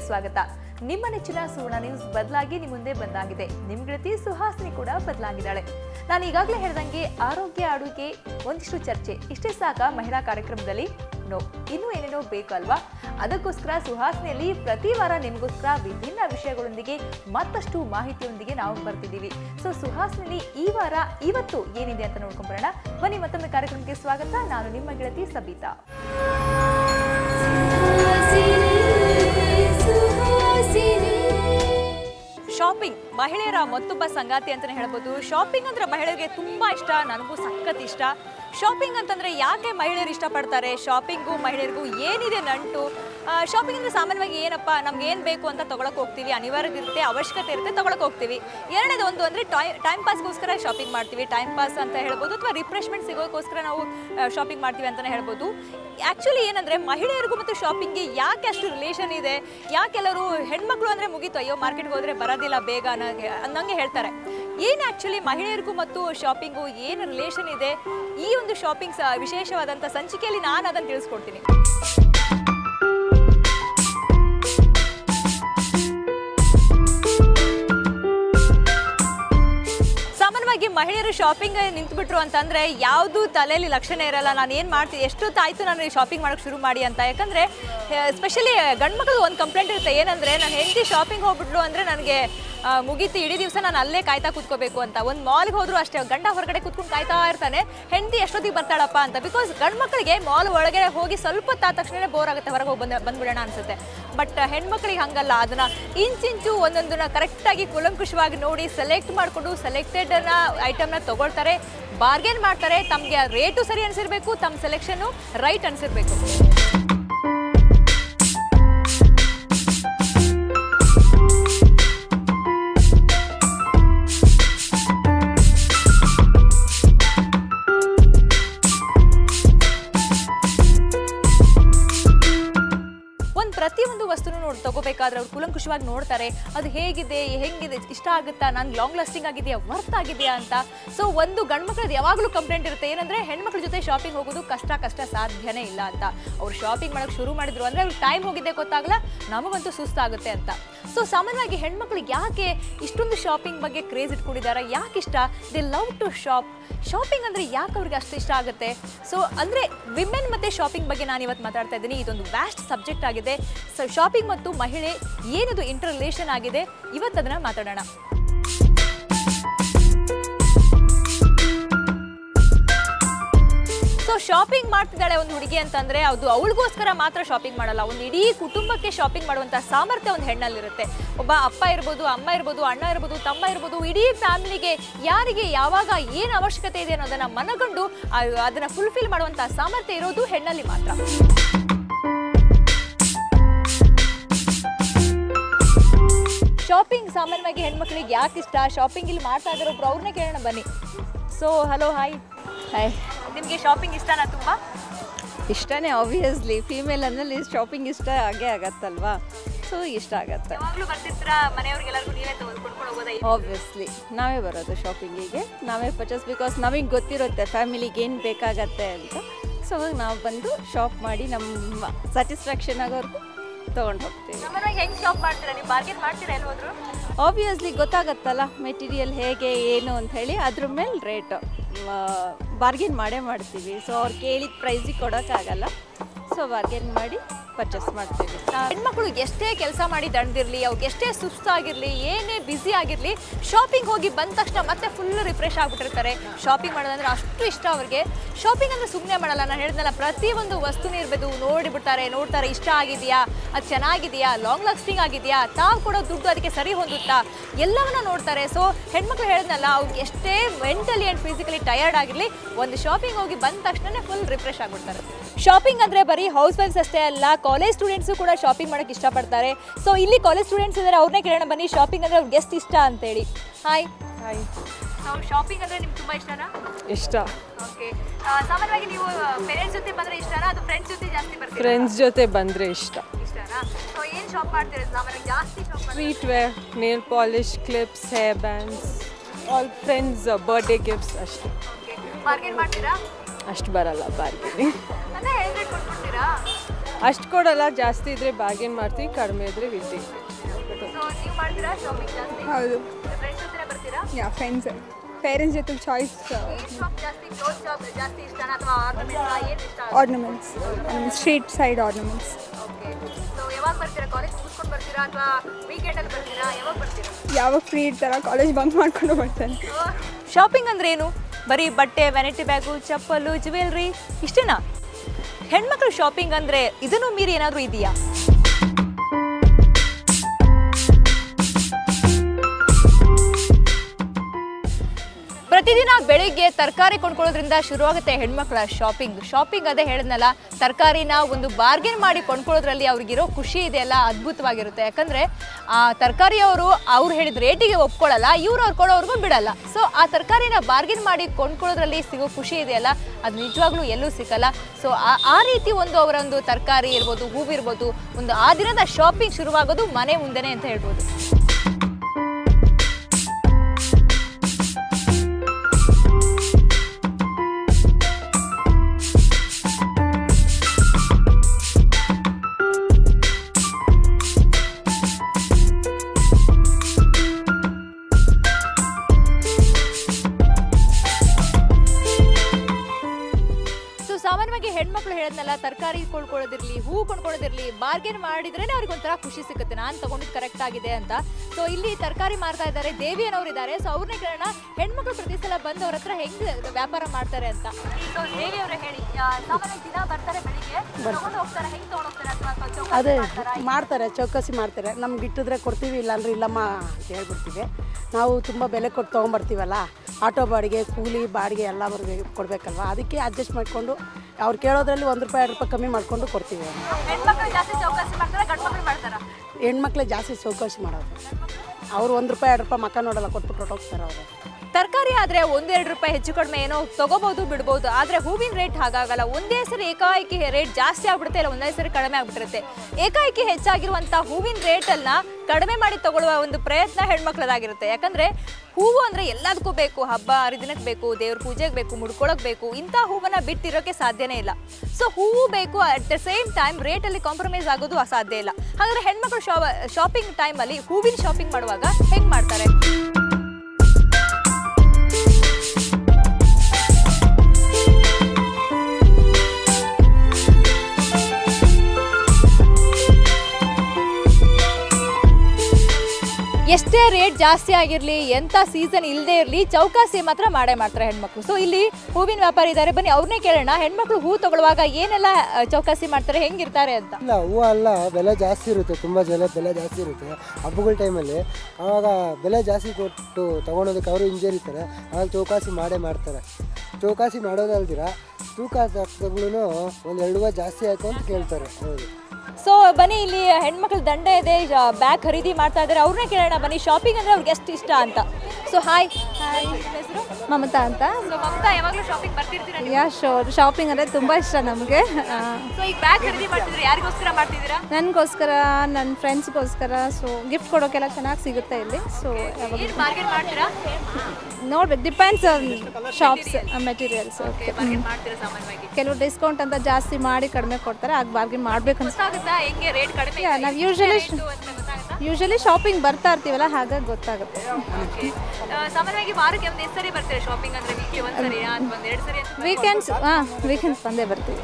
ಸ್ವಾಗತ ನಿಮ್ಮ ನೆಚ್ಚಿನ ಸುವರ್ಣ ನ್ಯೂಸ್ ಬದಲಾಗಿ ನಿಮ್ಮ ಮುಂದೆ ಬಂದಾಗಿದೆ ನಿಮ್ ಗೆಳತಿ ಸುಹಾಸಿನಿ ಕೂಡ ಬದಲಾಗಿದ್ದಾಳೆ ನಾನು ಈಗಾಗಲೇ ಹೇಳ್ದಂಗೆ ಆರೋಗ್ಯ ಅಡುಗೆ ಒಂದಿಷ್ಟು ಚರ್ಚೆ ಇಷ್ಟೇ ಸಾಕ ಮಹಿಳಾ ಕಾರ್ಯಕ್ರಮದಲ್ಲಿ ನೋ ಇನ್ನೂ ಏನೇನೋ ಬೇಕು ಅಲ್ವಾ ಅದಕ್ಕೋಸ್ಕರ ಸುಹಾಸಿನಿಯಲ್ಲಿ ಪ್ರತಿ ವಾರ ನಿಮಗೋಸ್ಕರ ವಿಭಿನ್ನ ವಿಷಯಗಳೊಂದಿಗೆ ಮತ್ತಷ್ಟು ಮಾಹಿತಿಯೊಂದಿಗೆ ನಾವು ಬರ್ತಿದ್ದೀವಿ ಸೊ ಸುಹಾಸಿನಿಯಲ್ಲಿ ಈ ವಾರ ಇವತ್ತು ಏನಿದೆ ಅಂತ ನೋಡ್ಕೊಂಡ್ಬರೋಣ ಬನ್ನಿ ಮತ್ತೊಮ್ಮೆ ಕಾರ್ಯಕ್ರಮಕ್ಕೆ ಸ್ವಾಗತ ನಾನು ನಿಮ್ಮ ಗೆಳತಿ ಸಬಿತಾ ಶಾಪಿಂಗ್ ಮಹಿಳೆಯರ ಮತ್ತೊಬ್ಬ ಸಂಗಾತಿ ಅಂತಲೇ ಹೇಳ್ಬೋದು ಶಾಪಿಂಗ್ ಅಂದ್ರೆ ಮಹಿಳೆಯರಿಗೆ ತುಂಬಾ ಇಷ್ಟ ನನಗೂ ಸಖತ್ ಇಷ್ಟ ಶಾಪಿಂಗ್ ಅಂತಂದ್ರೆ ಯಾಕೆ ಮಹಿಳೆಯರು ಇಷ್ಟಪಡ್ತಾರೆ ಶಾಪಿಂಗು ಮಹಿಳೆಯರಿಗೂ ಏನಿದೆ ನಂಟು ಶಾಪಿಂಗ್ ಅಂದ್ರೆ ಸಾಮಾನ್ಯವಾಗಿ ಏನಪ್ಪ ನಮ್ಗೆ ಏನು ಬೇಕು ಅಂತ ತಗೊಳಕ್ ಹೋಗ್ತೀವಿ ಅನಿವಾರ್ಯತೆ ಇರುತ್ತೆ ಅವಶ್ಯಕತೆ ಇರುತ್ತೆ ತಗೊಳಕ್ ಹೋಗ್ತೀವಿ ಎರಡನೇದು ಒಂದು ಅಂದ್ರೆ ಟೈಮ್ ಪಾಸ್ಗೋಸ್ಕರ ಶಾಪಿಂಗ್ ಮಾಡ್ತೀವಿ ಟೈಮ್ ಪಾಸ್ ಅಂತ ಹೇಳ್ಬೋದು ಅಥವಾ ರಿಫ್ರೆಶ್ಮೆಂಟ್ ಸಿಗೋಕ್ಕೋಸ್ಕರ ನಾವು ಶಾಪಿಂಗ್ ಮಾಡ್ತೀವಿ ಅಂತಲೇ ಹೇಳ್ಬೋದು ಆ್ಯಕ್ಚುಲಿ ಏನಂದ್ರೆ ಮಹಿಳೆಯರಿಗೂ ಮತ್ತು ಶಾಪಿಂಗ್ಗೆ ಯಾಕೆ ಅಷ್ಟು ರಿಲೇಷನ್ ಇದೆ ಯಾಕೆಲ್ಲರೂ ಹೆಣ್ಮಕ್ಳು ಅಂದ್ರೆ ಮುಗೀತು ಅಯ್ಯೋ ಮಾರ್ಕೆಟ್ಗೆ ಹೋದ್ರೆ ಬರೋದಿಲ್ಲ ಬೇಗ ಅನ್ನೋಗೆ ಅನ್ನಂಗೆ ಹೇಳ್ತಾರೆ ಏನು ಆ್ಯಕ್ಚುಲಿ ಮಹಿಳೆಯರಿಗೂ ಮತ್ತು ಶಾಪಿಂಗು ಏನು ರಿಲೇಷನ್ ಇದೆ ಈ ಒಂದು ಶಾಪಿಂಗ್ ವಿಶೇಷವಾದಂಥ ಸಂಚಿಕೆಯಲ್ಲಿ ನಾನು ಅದನ್ನು ತಿಳಿಸ್ಕೊಡ್ತೀನಿ ಸಾಮಾನ್ಯವಾಗಿ ಮಹಿಳೆಯರು ಶಾಪಿಂಗ್ ನಿಂತ್ಬಿಟ್ರು ಅಂತಂದ್ರೆ ಯಾವುದು ತಲೆಯಲ್ಲಿ ಲಕ್ಷಣ ಇರಲ್ಲ ನಾನು ಏನು ಮಾಡ್ತೀನಿ ಎಷ್ಟೊತ್ತಾಯ್ತು ನಾನು ಶಾಪಿಂಗ್ ಮಾಡೋಕೆ ಶುರು ಮಾಡಿ ಅಂತ ಯಾಕಂದ್ರೆ ಸ್ಪೆಷಲಿ ಗಂಡು ಮಕ್ಕಳು ಒಂದು ಕಂಪ್ಲೇಂಟ್ ಇರುತ್ತೆ ಏನಂದ್ರೆ ನಾನು ಹೆಂಡತಿ ಶಾಪಿಂಗ್ ಹೋಗ್ಬಿಟ್ಲು ಅಂದ್ರೆ ನನಗೆ ಆ, ಮುಗೀತು ಇಡೀ ದಿವಸ ನಾನು ಅಲ್ಲೇ ಕಾಯ್ತಾ ಕೂತ್ಕೋಬೇಕು ಅಂತ ಒಂದು ಮಾಲ್ಗೆ ಹೋದ್ರು ಅಷ್ಟೇ ಗಂಡ ಹೊರಗಡೆ ಕೂತ್ಕೊಂಡು ಕಾಯ್ತಾ ಇರ್ತಾನೆ ಹೆಂಡತಿ ಎಷ್ಟೊತ್ತಿಗೆ ಬರ್ತಾಳಪ್ಪ ಅಂತ ಬಿಕಾಸ್ ಗಂಡು ಮಕ್ಕಳಿಗೆ ಮಾಲ್ ಒಳಗಡೆ ಹೋಗಿ ಸ್ವಲ್ಪ ಹೊತ್ತಾದ ತಕ್ಷಣ ಬೋರ್ ಆಗುತ್ತೆ ಹೊರಗೆ ಹೋಗಿ ಬಂದ ಬಂದ್ಬಿಡೋಣ ಅನ್ಸುತ್ತೆ ಬಟ್ ಹೆಣ್ಮಕ್ಳಿಗೆ ಹಂಗಲ್ಲ ಅದನ್ನ ಇಂಚಿಂಚು ಒಂದೊಂದನ್ನ ಕರೆಕ್ಟಾಗಿ ಕುಲಂಕುಷವಾಗಿ ನೋಡಿ ಸೆಲೆಕ್ಟ್ ಮಾಡಿಕೊಂಡು ಸೆಲೆಕ್ಟೆಡ್ ಐಟಮ್ನ ತಗೊಳ್ತಾರೆ ಬಾರ್ಗೇನ್ ಮಾಡ್ತಾರೆ ತಮಗೆ ರೇಟು ಸರಿ ಅನ್ಸಿರ್ಬೇಕು ತಮ್ಮ ಸೆಲೆಕ್ಷನ್ನು ರೈಟ್ ಅನ್ಸಿರ್ಬೇಕು ಒಂದು ಪ್ರತಿಯೊಂದು ವಸ್ತುನು ನೋಡಿ ತಗೋಬೇಕಾದ್ರೆ ಅವ್ರು ಕುಲಂಕುಷವಾಗಿ ನೋಡ್ತಾರೆ ಅದು ಹೇಗಿದೆ ಹೆಂಗಿದೆ ಇಷ್ಟ ಆಗುತ್ತಾ ನಾನು ಲಾಂಗ್ ಲಾಸ್ಟಿಂಗ್ ಆಗಿದೆಯಾ ವರ್ತ್ ಆಗಿದೆಯಾ ಅಂತ ಸೊ ಒಂದು ಗಂಡು ಮಕ್ಳದ್ದು ಯಾವಾಗಲೂ ಕಂಪ್ಲೇಂಟ್ ಇರುತ್ತೆ ಏನಂದ್ರೆ ಹೆಣ್ಮಕ್ಳ ಜೊತೆ ಶಾಪಿಂಗ್ ಹೋಗೋದು ಕಷ್ಟ ಕಷ್ಟ ಸಾಧ್ಯನೇ ಇಲ್ಲ ಅಂತ ಅವ್ರು ಶಾಪಿಂಗ್ ಮಾಡೋಕೆ ಶುರು ಮಾಡಿದ್ರು ಅಂದ್ರೆ ಅವ್ರಿಗೆ ಟೈಮ್ ಹೋಗಿದ್ದೆ ಗೊತ್ತಾಗಲ್ಲ ನಮಗಂತೂ ಸುಸ್ತಾಗುತ್ತೆ ಅಂತ ಸೊ ಸಾಮಾನ್ಯವಾಗಿ ಹೆಣ್ಮಕ್ಳಿಗೆ ಯಾಕೆ ಇಷ್ಟೊಂದು ಶಾಪಿಂಗ್ ಬಗ್ಗೆ ಕ್ರೇಜ್ ಇಟ್ಕೊಂಡಿದ್ದಾರೆ ಯಾಕೆ ಇಷ್ಟ they love to shop shopping ಅಂದ್ರೆ ಯಾಕೆ ಅವ್ರಿಗೆ ಅಷ್ಟು ಇಷ್ಟ ಆಗುತ್ತೆ ಸೊ ಅಂದ್ರೆ ವಿಮೆನ್ ಮತ್ತೆ ಶಾಪಿಂಗ್ ಬಗ್ಗೆ ನಾನು ಇವತ್ತು ಮಾತಾಡ್ತಾ ಇದ್ದೀನಿ ಇದೊಂದು ವ್ಯಾಸ್ಟ್ ಸಬ್ಜೆಕ್ಟ್ ಆಗಿದೆ ಸೊ ಶಾಪಿಂಗ್ ಮತ್ತು ಮಹಿಳೆ ಏನದು ಇಂಟರ್ ರಿಲೇಷನ್ ಆಗಿದೆ ಇವತ್ತು ಅದನ್ನ ಮಾತಾಡೋಣ ಸೊ ಶಾಪಿಂಗ್ ಮಾಡ್ತಿದ್ದಾಳೆ ಒಂದು ಹುಡುಗಿ ಅಂತಂದ್ರೆ ಅದು ಅವಳಿಗೋಸ್ಕರ ಮಾತ್ರ ಶಾಪಿಂಗ್ ಮಾಡಲ್ಲ ಒಂದು ಇಡೀ ಕುಟುಂಬಕ್ಕೆ ಶಾಪಿಂಗ್ ಮಾಡುವಂತ ಸಾಮರ್ಥ್ಯ ಒಂದು ಹೆಣ್ಣಲ್ಲಿರುತ್ತೆ ಒಬ್ಬ ಅಪ್ಪ ಇರ್ಬೋದು ಅಮ್ಮ ಇರ್ಬೋದು ಅಣ್ಣ ಇರ್ಬೋದು ತಮ್ಮ ಇರ್ಬೋದು ಇಡೀ ಫ್ಯಾಮಿಲಿಗೆ ಯಾರಿಗೆ ಯಾವಾಗ ಏನು ಅವಶ್ಯಕತೆ ಇದೆ ಅನ್ನೋದನ್ನ ಮನಗಂಡು ಆ- ಅದನ್ನ ಫುಲ್ಫಿಲ್ ಮಾಡುವಂತ ಸಾಮರ್ಥ್ಯ ಇರೋದು ಹೆಣ್ಣಲ್ಲಿ ಮಾತ್ರ ಶಾಪಿಂಗ್ ಸಾಮಾನ್ಯವಾಗಿ ಹೆಣ್ಮಕ್ಳಿಗೆ ಯಾಕೆ ಇಷ್ಟ ಶಾಪಿಂಗ್ ಇಲ್ಲಿ ಮಾಡ್ತಾ ಇದ್ದಾರೆ ಒಬ್ರು ಅವ್ರನ್ನೇ ಕೇಳೋಣ ಬನ್ನಿ ಸೊ ಹಲೋ ಹಾಯ್ ಹಾಯ್ ನಿಮಗೆ ಶಾಪಿಂಗ್ ಇಷ್ಟನಾ ತುಂಬಾ ಇಷ್ಟನೇ ಆಬ್ವಿಯಸ್ಲಿ ಫೀಮೇಲ್ ಅಂದಲ್ಲಿ ಶಾಪಿಂಗ್ ಇಷ್ಟ ಆಗೇ ಆಗತ್ತಲ್ವಾ ಸೊ ಇಷ್ಟ ಆಗತ್ತೆ ಯಾವಾಗ್ಲೂ ಬರ್ತಿರ್ತೀರ ಮನೆಯವ್ರಿಗೆಲ್ಲರಿಗೂ ನೀವೇ ತಗೊಂಡು ಕೊಡ್ಕೊಂಡು ಹೋಗೋದಾ ಆಬ್ವಿಯಸ್ಲಿ ನಾವೇ ಬರೋದು ಶಾಪಿಂಗಿಗೆ ನಾವೇ ಪರ್ಚೇಸ್ ಬಿಕಾಸ್ ನಮಗೆ ಗೊತ್ತಿರುತ್ತೆ ಫ್ಯಾಮಿಲಿಗೆ ಏನು ಬೇಕಾಗತ್ತೆ ಅಂತ ಸೊ ನಾವು ಬಂದು ಶಾಪ್ ಮಾಡಿ ನಮ್ಮ ಸ್ಯಾಟಿಸ್ಫ್ಯಾಕ್ಷನ್ ಆಗೋರ್ಗು ತೊಗೊಂಡು ಹೋಗ್ತೀವಿ ಸಾಮಾನ್ಯವಾಗಿ ಹೆಂಗ್ ಶಾಪ್ ಮಾಡ್ತೀರಾ ನೀವು ಬಾರ್ಗೇನ್ ಮಾಡ್ತೀರಾ ಎಲ್ಲಿ ಹೋದ್ರು ಆಬ್ವಿಯಸ್ಲಿ ಗೊತ್ತಾಗತ್ತಲ್ಲ ಮೆಟೀರಿಯಲ್ ಹೇಗೆ ಏನು ಅಂತ ಹೇಳಿ ಅದ್ರ ಮೇಲೆ ರೇಟ್ ಬಾರ್ಗೇನ್ ಮಾಡೇ ಮಾಡ್ತೀವಿ ಸೊ ಅವ್ರು ಕೇಳಿದ ಪ್ರೈಸಿಗೆ ಕೊಡೋಕ್ಕಾಗಲ್ಲ ಸೊ ಬಾರ್ಗೇನ್ ಮಾಡಿ ಪರ್ಚೇಸ್ ಮಾಡ್ತೀವಿ ಹೆಣ್ಮಕ್ಳು ಎಷ್ಟೇ ಕೆಲಸ ಮಾಡಿ ದಣ್ದಿರ್ಲಿ ಅವ್ರಿಗೆ ಎಷ್ಟೇ ಸುಸ್ತಾಗಿರ್ಲಿ ಏನೇ ಬ್ಯುಸಿ ಆಗಿರ್ಲಿ ಶಾಪಿಂಗ್ ಹೋಗಿ ಬಂದ ತಕ್ಷಣ ಮತ್ತೆ ಫುಲ್ ರಿಫ್ರೆಶ್ ಆಗ್ಬಿಟ್ಟಿರ್ತಾರೆ ಶಾಪಿಂಗ್ ಮಾಡೋದಂದ್ರೆ ಅಷ್ಟು ಇಷ್ಟ ಅವ್ರಿಗೆ ಶಾಪಿಂಗ್ ಅಂದ್ರೆ ಸುಮ್ಮನೆ ಮಾಡಲ್ಲ ನಾನು ಹೇಳಿದ್ನಲ್ಲ ಪ್ರತಿಯೊಂದು ವಸ್ತುನೇ ಇರಬೇಕು ನೋಡಿಬಿಡ್ತಾರೆ ನೋಡ್ತಾರೆ ಇಷ್ಟ ಆಗಿದೆಯಾ ಅದು ಚೆನ್ನಾಗಿದೆಯಾ ಲಾಂಗ್ ಲಾಸ್ಟಿಂಗ್ ಆಗಿದೆಯಾ ತಾವು ಕೊಡೋ ದುಡ್ಡು ಅದಕ್ಕೆ ಸರಿ ಹೊಂದುತ್ತಾ ಎಲ್ಲವನ್ನ ನೋಡ್ತಾರೆ ಸೊ ಹೆಣ್ಮಕ್ಳು ಹೇಳಿದ್ನಲ್ಲ ಅವ್ರಿಗೆ ಎಷ್ಟೇ ಮೆಂಟಲಿ ಆ್ಯಂಡ್ ಫಿಸಿಕಲಿ ಟಯರ್ಡ್ ಆಗಿರಲಿ ಒಂದು ಶಾಪಿಂಗ್ ಹೋಗಿ ಬಂದ ತಕ್ಷಣ ಫುಲ್ ರಿಫ್ರೆಶ್ ಆಗ್ಬಿಡ್ತಾರೆ ಶಾಪಿಂಗ್ ಅಂದ್ರೆ ಬರೀ ಹೌಸ್ ವೈಫ್ಸ್ ಅಷ್ಟೇ ಅಲ್ಲ ಕಾಲೇಜ್ ಸ್ಟೂಡೆಂಟ್ಸು ಕೂಡ ಶಾಪಿಂಗ್ ಮಾಡಕ್ಕೆ ಇಷ್ಟಪಡ್ತಾರೆ ಸೊ ಇಲ್ಲಿ ಕಾಲೇಜ್ ಸ್ಟೂಡೆಂಟ್ಸ್ ಇದ್ದಾರೆ ಅವ್ರನ್ನೇ ಕೇಳೋಣ ಬನ್ನಿ ಶಾಪಿಂಗ್ ಅಂದ್ರೆ ಅವ್ರಿಗೆ ಎಷ್ಟು ಇಷ್ಟ ಅಂತೇಳಿ ಹಾಯ್ ಹಾಯ್ ಸೊ ಶಾಪಿಂಗ್ ಅಂದ್ರೆ ನಿಮ್ಗೆ ತುಂಬಾ ಇಷ್ಟನಾ ಇಷ್ಟ ಓಕೆ ಸಾಮಾನ್ಯವಾಗಿ ನೀವು ಪೇರೆಂಟ್ಸ್ ಜೊತೆ ಬಂದ್ರೆ ಇಷ್ಟನಾ ಅದು ಫ್ರೆಂಡ್ಸ್ ಜೊತೆ ಜಾಸ್ತಿ ಬರ್ತೀರಾ ಫ್ರೆಂಡ್ಸ್ ಜೊತೆ ಬಂದರೆ ಇಷ್ಟ ಇಷ್ಟನಾ ಸೊ ಏನು ಶಾಪ್ ಮಾಡ್ತೀರಾ ಸಾಮಾನ್ಯವಾಗಿ ಜಾಸ್ತಿ ಶಾಪ್ ಮಾಡ್ತೀರಾ street wear nail polish clips hair bands all friends birthday gifts ಅಷ್ಟೇ ಓಕೆ ಬಾರ್ಗೇನ್ ಮಾಡ್ತೀರಾ ಅಷ್ಟು ಬರಲ್ಲ ಬಾರ್ಗೇನಿಂಗ್ ಅದೇ ಹೇಳಿದ್ರೆ ಕೊಟ್ಬಿಡ್ತೀರಾ ಅಷ್ಟು ಕೊಡಲ್ಲ ಜಾಸ್ತಿ ಇದ್ರೆ ಬಾರ್ಗೇನ್ ಮಾಡ್ತೀವಿ ಕಡಿಮೆ ಇದ್ರೆ ವಿದ್ಯೆ ಸೊ ನೀವು ಮಾಡ್ತೀರಾ ಶಾಪಿಂಗ್ ಜಾಸ್ತಿ ಹೌದು ಫ್ರೆಂಡ್ಸ್ ಜೊತೆ ಬರ್ತೀರಾ ಯಾ ಫ್ರೆಂಡ್ಸ್ ಪೇರೆಂಟ್ಸ್ ಜೊತೆ ಚಾಯ್ಸ್ ಏನ್ ಶಾಪ್ ಜಾಸ್ತಿ ಕ್ಲೋತ್ ಶಾಪ್ ಜಾಸ್ತಿ ಇಷ್ಟನಾ ಅಥವಾ ಆರ್ನಮೆಂಟ್ಸ್ ಏನು ಇಷ್ಟ ornaments street side ornaments okay so ಯಾವಾಗ ಬರ್ತೀರಾ ಕಾಲೇಜ್ ಮುಗಿಸ್ಕೊಂಡು ಬರ್ತೀರಾ ಅಥವಾ ವೀಕೆಂಡಲ್ಲಿ ಬರ್ತೀರಾ ಯಾವಾಗ ಬರ್ತೀರಾ ಯಾವಾಗ ಫ್ರೀ ಇರ್ತಾರ ಕಾಲೇಜ್ ಬಂಕ್ ಮಾಡ್ಕೊಂಡು ಬರ್ತಾನೆ ಶಾಪಿಂಗ್ ಅಂದ್ರೆ ಏನು ಬರೀ ಬಟ್ಟೆ ವ್ಯಾನಿಟಿ ಬ್ಯಾಗು ಚಪ್ಪಲು ಜ್ಯುವೆಲ್ರಿ ಇಷ್ಟೇನಾ ಹೆಣ್ಮಕ್ಳು ಶಾಪಿಂಗ್ ಅಂದ್ರೆ ಇದನ್ನು ಮೀರಿ ಏನಾದರೂ ಇದೆಯಾ ಪ್ರತಿದಿನ ಬೆಳಿಗ್ಗೆ ತರಕಾರಿ ಕೊಂಡ್ಕೊಳ್ಳೋದ್ರಿಂದ ಶುರುವಾಗುತ್ತೆ ಹೆಣ್ಮಕ್ಳ ಶಾಪಿಂಗ್ ಶಾಪಿಂಗ್ ಅದೇ ಹೇಳಿದ್ನಲ್ಲ ತರಕಾರಿನ ಒಂದು ಬಾರ್ಗೇನ್ ಮಾಡಿ ಕೊಂಡ್ಕೊಳ್ಳೋದ್ರಲ್ಲಿ ಅವ್ರಿಗಿರೋ ಖುಷಿ ಇದೆಯಲ್ಲ ಅದ್ಭುತವಾಗಿರುತ್ತೆ ಯಾಕಂದ್ರೆ ಆ ತರಕಾರಿಯವರು ಅವ್ರು ಹೇಳಿದ ರೇಟಿಗೆ ಒಪ್ಕೊಳ್ಳಲ್ಲ ಇವ್ರು ಅವ್ರು ಕೊಡೋರ್ಗೂ ಬಿಡಲ್ಲ ಸೊ ಆ ತರಕಾರಿನ ಬಾರ್ಗೇನ್ ಮಾಡಿ ಕೊಂಡ್ಕೊಳ್ಳೋದ್ರಲ್ಲಿ ಸಿಗೋ ಖುಷಿ ಇದೆಯಲ್ಲ ಅದು ನಿಜವಾಗ್ಲೂ ಎಲ್ಲೂ ಸಿಕ್ಕಲ್ಲ ಸೊ ಆ ರೀತಿ ಒಂದು ಅವರ ಒಂದು ತರಕಾರಿ ಇರ್ಬೋದು ಹೂವಿರ್ಬೋದು ಒಂದು ಆ ದಿನದ ಶಾಪಿಂಗ್ ಶುರುವಾಗೋದು ಮನೆ ಮುಂದೆನೆ ಅಂತ ಹೇಳ್ಬೋದು ಸೊ ಸಾಮಾನ್ಯವಾಗಿ ಹೆಣ್ಮಕ್ಳು ಹೇಳದ್ನಲ್ಲ ತರಕಾರಿ ಕೊಂಡ್ಕೊಳ್ಳೋದಿರ್ಲಿ ಹೂ ಕೊಂಡ್ಕೊಳ್ಳೋದಿರ್ಲಿ ಬಾರ್ಗೇನ್ ಮಾಡಿದ್ರೇನೆ ಅವ್ರಿಗೆ ಒಂಥರ ಖುಷಿ ಸಿಗುತ್ತೆ ನಾನು ತಗೊಂಡಿದ್ದು ಕರೆಕ್ಟ್ ಆಗಿದೆ ಅಂತ ಸೊ ಇಲ್ಲಿ ತರಕಾರಿ ಮಾರ್ತಾ ಇದ್ದಾರೆ ದೇವಿ ಅನ್ನೋರು ಇದ್ದಾರೆ ಸೊ ಅವ್ರನ್ನೇ ಕೇಳೋಣ ಹೆಣ್ಮಕ್ಳು ಪ್ರತಿ ಸಲ ಬಂದು ಅವ್ರ ಹತ್ರ ಹೆಂಗ್ ವ್ಯಾಪಾರ ಮಾಡ್ತಾರೆ ಅಂತ ಸೊ ದೇವಿ ಅವರೇ ಹೇಳಿ ಸಾಮಾನ್ಯ ದಿನ ಬರ್ತಾರೆ ಬೆಳಿಗ್ಗೆ ತಗೊಂಡು ಹೋಗ್ತಾರೆ ಹೆಂಗ್ ತಗೊಂಡು ಹೋಗ್ತಾರೆ ಅಥವಾ ಅದೇ ಮಾಡ್ತಾರೆ ಚೌಕಸಿ ಮಾಡ್ತಾರೆ ನಮ್ಗೆ ಇಟ್ಟಿದ್ರೆ ಕೊಡ್ತೀವಿ ಇಲ್ಲಾಂದ್ರೆ ಇಲ್ಲಮ್ಮ ಅಂತ ಹೇಳ್ಬಿಡ್ತೀವಿ ನಾವು ತುಂಬ ಬೆಲೆ ಕೊಟ್ಟು ತೊಗೊಂಬರ್ತೀವಲ್ಲ ಆಟೋ ಬಾಡಿಗೆ ಕೂಲಿ ಬಾಡಿಗೆ ಎಲ್ಲ ಬರ್ಬೇಕು ಕೊಡಬೇಕಲ್ವ ಅದಕ್ಕೆ ಅಡ್ಜಸ್ಟ್ ಮಾಡಿಕೊಂಡು ಅವ್ರು ಕೇಳೋದ್ರಲ್ಲಿ ಒಂದು ರೂಪಾಯಿ ಎರಡು ರೂಪಾಯಿ ಕಮ್ಮಿ ಮಾಡಿಕೊಂಡು ಕೊಡ್ತೀವಿ ಹೆಣ್ಮಕ್ಳು ಜಾಸ್ತಿ ಚೌಕಾಸಿ ಮಾಡ್ತಾರೆ ಗಂಡು ಮಕ್ಳು ಮಾಡ್ತಾರ ಹೆಣ್ಮಕ್ಳೇ ಜಾಸ್ತಿ ಚೌಕಸಿ ಮಾಡೋದು ಅವ್ರು ಒಂದು ರೂಪಾಯಿ ಎರಡು ರೂಪಾಯಿ ಮಕ್ಕ ನೋಡಲ್ಲ ಕೊಟ್ಬಿಟ್ಟು ಹೋಗ್ತಾರೆ ಅವರು ತರಕಾರಿ ಆದ್ರೆ ಒಂದೆರಡು ರೂಪಾಯಿ ಹೆಚ್ಚು ಕಡಿಮೆ ಏನೋ ತಗೋಬಹುದು ಬಿಡ್ಬೋದು ಆದ್ರೆ ಹೂವಿನ ರೇಟ್ ಹಾಗಾಗಲ್ಲ ಒಂದೇ ಸರಿ ಏಕಾಏಕಿ ರೇಟ್ ಜಾಸ್ತಿ ಆಗ್ಬಿಡುತ್ತೆ ಇಲ್ಲ ಒಂದೇ ಸರಿ ಕಡಿಮೆ ಆಗ್ಬಿಟ್ಟಿರುತ್ತೆ ಏಕಾಏಕಿ ಹೆಚ್ಚಾಗಿರುವಂತ ಹೂವಿನ ರೇಟ್ ಅನ್ನ ಕಡಿಮೆ ಮಾಡಿ ತಗೊಳ್ಳುವ ಒಂದು ಪ್ರಯತ್ನ ಹೆಣ್ಮಕ್ಳದಾಗಿರುತ್ತೆ ಯಾಕಂದ್ರೆ ಹೂವು ಅಂದ್ರೆ ಎಲ್ಲದಕ್ಕೂ ಬೇಕು ಹಬ್ಬ ಹರಿದಿನಕ್ಕೆ ಬೇಕು ದೇವ್ರ ಪೂಜೆಗೆ ಬೇಕು ಮುಡ್ಕೊಳಕ್ ಬೇಕು ಇಂಥ ಹೂವನ್ನ ಬಿಟ್ಟಿರೋಕೆ ಸಾಧ್ಯನೇ ಇಲ್ಲ ಸೊ ಹೂವು ಬೇಕು ಅಟ್ ದ ಸೇಮ್ ಟೈಮ್ ರೇಟಲ್ಲಿ ಕಾಂಪ್ರಮೈಸ್ ಆಗೋದು ಅಸಾಧ್ಯ ಇಲ್ಲ ಹಾಗಾದ್ರೆ ಹೆಣ್ಮಕ್ಳು ಶಾಪಿಂಗ್ ಟೈಮಲ್ಲಿ ಹೂವಿನ ಶಾಪಿಂಗ್ ಮಾಡುವಾಗ ಹೆಂಗ್ ಮಾಡ್ತಾರೆ ಎಷ್ಟೇ ರೇಟ್ ಜಾಸ್ತಿ ಆಗಿರಲಿ ಎಂಥ ಸೀಸನ್ ಇಲ್ಲದೆ ಇರಲಿ ಚೌಕಾಸಿ ಮಾತ್ರ ಮಾಡೇ ಮಾಡ್ತಾರೆ ಹೆಣ್ಮಕ್ಳು ಸೊ ಇಲ್ಲಿ ಹೂವಿನ ವ್ಯಾಪಾರಿ ಇದ್ದಾರೆ ಬನ್ನಿ ಅವ್ರನ್ನೇ ಕೇಳೋಣ ಹೆಣ್ಮಕ್ಳು ಹೂ ತಗೊಳ್ಳುವಾಗ ಏನೆಲ್ಲ ಆ, ಚೌಕಾಸಿ ಮಾಡ್ತಾರೆ ಹೆಂಗಿರ್ತಾರೆ ಅಂತ ಇಲ್ಲ ಹೂವು ಎಲ್ಲ ಬೆಲೆ ಜಾಸ್ತಿ ಇರುತ್ತೆ ತುಂಬ ಜನ ಬೆಲೆ ಜಾಸ್ತಿ ಇರುತ್ತೆ ಹಬ್ಬಗಳ ಟೈಮಲ್ಲಿ ಆವಾಗ ಬೆಲೆ ಜಾಸ್ತಿ ಕೊಟ್ಟು ತೊಗೊಳೋದಕ್ಕೆ ಅವರು ಹಿಂಜರಿತಾರೆ ಆವಾಗ ಚೌಕಾಸಿ ಮಾಡೇ ಮಾಡ್ತಾರೆ ಚೌಕಾಸಿ ಮಾಡೋದಲ್ದಿರ ತೂಕ ತಕ್ಕಗಳು ಒಂದು ಎರಡು ಹೂವು ಜಾಸ್ತಿ ಆಯಿತು ಅಂತ ಕೇಳ್ತಾರೆ ಹೌದು ಸೊ ಬನ್ನಿ ಇಲ್ಲಿ ಹೆಣ್ಮಕ್ಳ ದಂಡ ಇದೆ ಬ್ಯಾಗ್ ಖರೀದಿ ಮಾಡ್ತಾ ಇದ್ದಾರೆ ಅವ್ರನ್ನೇ ಕೇಳೋಣ ಬನ್ನಿ ಶಾಪಿಂಗ್ ಅಂದ್ರೆ ಅವ್ರಿಗೆ ಎಷ್ಟು ಇಷ್ಟ ಅಂತ ಸೊ ಹಾಯ್ ಹೆಸರು ಮಮತಾ ಅಂತ ಸೊ ಮಮತಾ ಯಾವಾಗಲೂ ಶಾಪಿಂಗ್ ಬರ್ತಿರ್ತೀರಾ ಯಾ ಶೋ ಶಾಪಿಂಗ್ ಅಂದರೆ ತುಂಬ ಇಷ್ಟ ನಮಗೆ ಸೊ ಈಗ ಬ್ಯಾಗ್ ಖರೀದಿ ಮಾಡ್ತಿದ್ರೆ ಯಾರಿಗೋಸ್ಕರ ಮಾಡ್ತಿದ್ದೀರಾ ನನಗೋಸ್ಕರ ನನ್ನ ಫ್ರೆಂಡ್ಸ್ಗೋಸ್ಕರ ಸೊ ಗಿಫ್ಟ್ ಕೊಡೋಕೆಲ್ಲ ಚೆನ್ನಾಗಿ ಸಿಗುತ್ತೆ ಇಲ್ಲಿ ಸೊ ಯಾವಾಗ ಏನು ಮಾರ್ಕೆಟ್ ಮಾಡ್ತೀರಾ ನೋಡ್ಬೇಕು depends shops materials okay market ಮಾಡ್ತೀರಾ ಸಾಮಾನ್ಯವಾಗಿ ಕೆಲವು ಡಿಸ್ಕೌಂಟ್ ಅಂತ ಜಾಸ್ತಿ ಮಾಡಿ ಕಡಿಮೆ ಕೊಡ್ತಾರೆ ಆಗ ಬಾರ್ಗಿನ್ ಮಾಡ್ಬೇಕು ಅನ್ಸುತ್ತೆ ಗೊತ್ತಾಗುತ್ತಾ ಹೆಂಗೆ ರೇಟ್ ಕಡಿಮೆ Yeah, ಇದೆ, ನಾವು ಎಷ್ಟು usually rate ಅಂತ ಗೊತ್ತಾಗುತ್ತಾ ಯೂಶಲಿ ಶಾಪಿಂಗ್ ಬರ್ತಾ ಇರ್ತೀವಲ್ಲ ಹಾಗಾಗಿ ಗೊತ್ತಾಗುತ್ತೆ Okay. ಆ, ಸಾಮಾನ್ಯವಾಗಿ ವಾರಕ್ಕೆ ಒಂದು ಎಷ್ಟು ಸರಿ ಬರ್ತೀರಾ ಶಾಪಿಂಗ್ ಅಂದ್ರೆ ವೀಕ್ಲಿ ಒಂದು ಸರಿ ಅಥವಾ ಒಂದು ಎರಡು ಸರಿ ಅಂತ ವೀಕೆಂಡ್ಸ್ ಹಾಂ ವೀಕೆಂಡ್ಸ್ ಬಂದೇ ಬರ್ತೀವಿ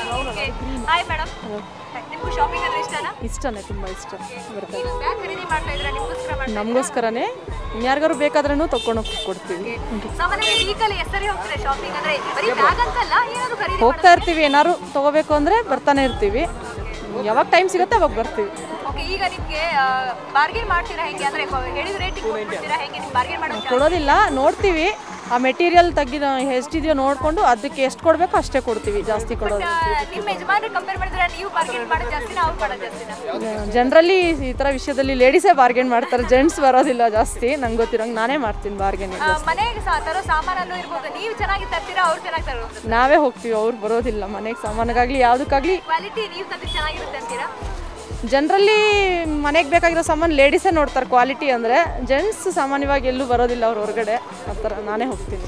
ಹಾಯ್ ಮೇಡಮ್ ನಿಮ್ಗೂ ಶಾಪಿಂಗ್ ಅಂದ್ರೆ ಇಷ್ಟನಾ ಇಷ್ಟನೇ ತುಂಬ ಇಷ್ಟ ಬರುತ್ತೆ ನೀವು ಬ್ಯಾಗ್ ಖರೀದಿ ಮಾಡ್ತಾ ಇದ್ರೆ ನಿಮ್ಗೋಸ್ಕರ ಮಾಡ್ತಾ ನಮಗೋಸ್ಕರನೇ ಯಾರಿಗಾರು ಬೇಕಾದ್ರೂ ತೊಗೊಂಡು ಕೊಡ್ತೀವಿ ಸಾಮಾನ್ಯವಾಗಿ ವೀಕಲ್ಲಿ ಎಷ್ಟು ಸರಿ ಹೋಗ್ತೀರಾ ಶಾಪಿಂಗ್ ಅಂದ್ರೆ ಬರೀ ಬ್ಯಾಗ್ ಅಂತಲ್ಲ ಏನಾದ್ರು ಖರೀದಿ ಹೋಗ್ತಾ ಇರ್ತೀವಿ ಏನಾದ್ರು ತೊಗೋಬೇಕು ಅಂದರೆ ಬರ್ತಾನೆ ಇರ್ತೀವಿ ಯಾವಾಗ ಟೈಮ್ ಸಿಗುತ್ತೆ ಅವಾಗ ಬರ್ತೀವಿ ಓಕೆ ಈಗ ನಿಮ್ಗೆ ಬಾರ್ಗೇನ್ ಮಾಡ್ತೀರಾ ಹೆಂಗೆ ಅಂದ್ರೆ ಹೇಳಿದ ರೇಟಿಗೆ ಕೊಡ್ತೀರಾ ಹೆಂಗೆ ನೀವು ಬಾರ್ಗೇನ್ ಮಾಡೋ ಕೊಡೋದಿಲ್ಲ ನೋಡ್ತೀವಿ ಆ ಮೆಟೀರಿಯಲ್ ತೆಗಿದ ಎಷ್ಟಿದೆಯೋ ನೋಡಿಕೊಂಡು ಅದಕ್ಕೆ ಎಷ್ಟು ಕೊಡಬೇಕು ಅಷ್ಟೇ ಕೊಡ್ತೀವಿ ಜಾಸ್ತಿ ಕೊಡೋದು ನಿಮ್ಮ ಯಜಮಾನ್ರು ಕಂಪೇರ್ ಮಾಡಿದ್ರೆ ನೀವು ಬಾರ್ಗೇನ್ ಮಾಡೋದು ಜಾಸ್ತಿನಾ ಅವ್ರು ಮಾಡೋದು ಜಾಸ್ತಿನಾ ಜನರಲಿ ಈ ಥರ ವಿಷಯದಲ್ಲಿ ಲೇಡೀಸೇ ಬಾರ್ಗೇನ್ ಮಾಡ್ತಾರೆ ಜೆಂಟ್ಸ್ ಬರೋದಿಲ್ಲ ಜಾಸ್ತಿ ನಂಗೆ ಗೊತ್ತಿರೋಂಗೆ ನಾನೇ ಮಾಡ್ತೀನಿ ಬಾರ್ಗೇನಿಂಗ್ ಆ, ಮನೆಗೆ ಸಹ ತರೋ ಸಾಮಾನಲ್ಲೂ ಇರ್ಬೋದು ನೀವು ಚೆನ್ನಾಗಿ ತರ್ತೀರಾ ಅವ್ರು ಚೆನ್ನಾಗಿ ತರೋದು ನಾವೇ ಹೋಗ್ತೀವಿ ಅವ್ರು ಬರೋದಿಲ್ಲ ಮನೆಗೆ ಸಾಮಾನಿಗಾಗಲಿ ಯಾವುದಕ್ಕಾಗಲಿ ಕ್ವಾಲಿಟಿ ನೀವು ತಂದ್ರೆ ಚೆನ್ನಾಗಿರುತ್ತೆ ಅಂತೀರಾ ಜನರಲಿ ಮನೆಗೆ ಬೇಕಾಗಿರೋ ಸಾಮಾನು ಲೇಡೀಸೇ ನೋಡ್ತಾರೆ ಕ್ವಾಲಿಟಿ ಅಂದರೆ ಜೆಂಟ್ಸ್ ಸಾಮಾನ್ಯವಾಗಿ ಎಲ್ಲೂ ಬರೋದಿಲ್ಲ ಅವ್ರ ಹೊರಗಡೆ ಆ ಥರ ನಾನೇ ಹೋಗ್ತೀನಿ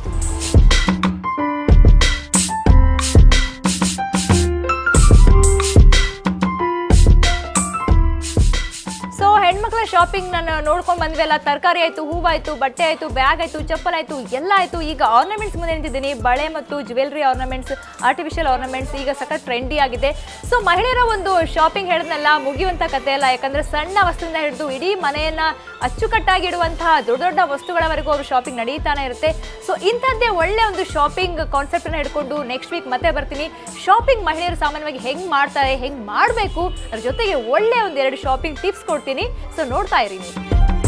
ಶಾಪಿಂಗ್ ನಾನು ನೋಡ್ಕೊಂಡು ಬಂದ್ವಿ ಅಲ್ಲ ತರಕಾರಿ ಆಯ್ತು ಹೂವಾಯ್ತು ಬಟ್ಟೆ ಆಯ್ತು ಬ್ಯಾಗ್ ಆಯ್ತು ಚಪ್ಪಲ್ ಆಯ್ತು ಎಲ್ಲ ಆಯ್ತು ಈಗ ಆರ್ನಮೆಂಟ್ಸ್ ಮುಂದೆ ನಿಂತಿದ್ದೀನಿ ಬಳೆ ಮತ್ತು ಜ್ಯುವೆಲ್ರಿ ಆರ್ನಮೆಂಟ್ಸ್ ಆರ್ಟಿಫಿಷಿಯಲ್ ಆರ್ನಮೆಂಟ್ಸ್ ಈಗ ಸಖತ್ ಟ್ರೆಂಡಿ ಆಗಿದೆ ಸೊ ಮಹಿಳೆಯರ ಒಂದು ಶಾಪಿಂಗ್ ಹೇಳಿದ್ನಲ್ಲ ಮುಗಿಯುವಂತ ಕತೆ ಅಲ್ಲ ಯಾಕಂದ್ರೆ ಸಣ್ಣ ವಸ್ತುವಿಂದ ಹಿಡಿದು ಇಡೀ ಮನೆಯನ್ನ ಅಚ್ಚುಕಟ್ಟಾಗಿ ಇಡುವಂತಹ ದೊಡ್ಡ ದೊಡ್ಡ ವಸ್ತುಗಳವರೆಗೂ ಅವರು ಶಾಪಿಂಗ್ ನಡೀತಾನೆ ಇರುತ್ತೆ ಸೊ ಇಂಥದ್ದೇ ಒಳ್ಳೆ ಒಂದು ಶಾಪಿಂಗ್ ಕಾನ್ಸೆಪ್ಟ್ ಅನ್ನ ಹಿಡ್ಕೊಂಡು ನೆಕ್ಸ್ಟ್ ವೀಕ್ ಮತ್ತೆ ಬರ್ತೀನಿ ಶಾಪಿಂಗ್ ಮಹಿಳೆಯರು ಸಾಮಾನ್ಯವಾಗಿ ಹೆಂಗ್ ಮಾಡ್ತಾರೆ ಹೆಂಗ್ ಮಾಡಬೇಕು ಅದ್ರ ಜೊತೆಗೆ ಒಳ್ಳೆ ಒಂದು ಎರಡು ಶಾಪಿಂಗ್ ಟಿಪ್ಸ್ ಕೊಡ್ತೀನಿ ಸೊ ನೋಡ್ತಾ ಇರಿ ನೀವು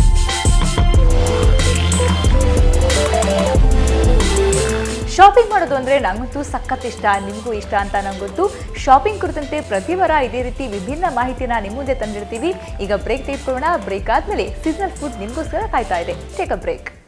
ಶಾಪಿಂಗ್ ಮಾಡೋದು ಅಂದರೆ ನಂಗಂತೂ ಸಖತ್ ಇಷ್ಟ ನಿಮಗೂ ಇಷ್ಟ ಅಂತ ನಂಗೆ ಗೊತ್ತು ಶಾಪಿಂಗ್ ಕುರಿತಂತೆ ಪ್ರತಿ ವಾರ ಇದೇ ರೀತಿ ವಿಭಿನ್ನ ಮಾಹಿತಿನ ನಿಮ್ಮ ಮುಂದೆ ತಂದಿರ್ತೀವಿ ಈಗ ಬ್ರೇಕ್ ತೆಗೆದುಕೊಳ್ಳೋಣ ಬ್ರೇಕ್ ಆದಮೇಲೆ ಸೀಸನಲ್ ಫುಡ್ ನಿಮಗೋಸ್ಕರ ಕಾಯ್ತಾ ಇದೆ ಟೇಕ್ ಅ ಬ್ರೇಕ್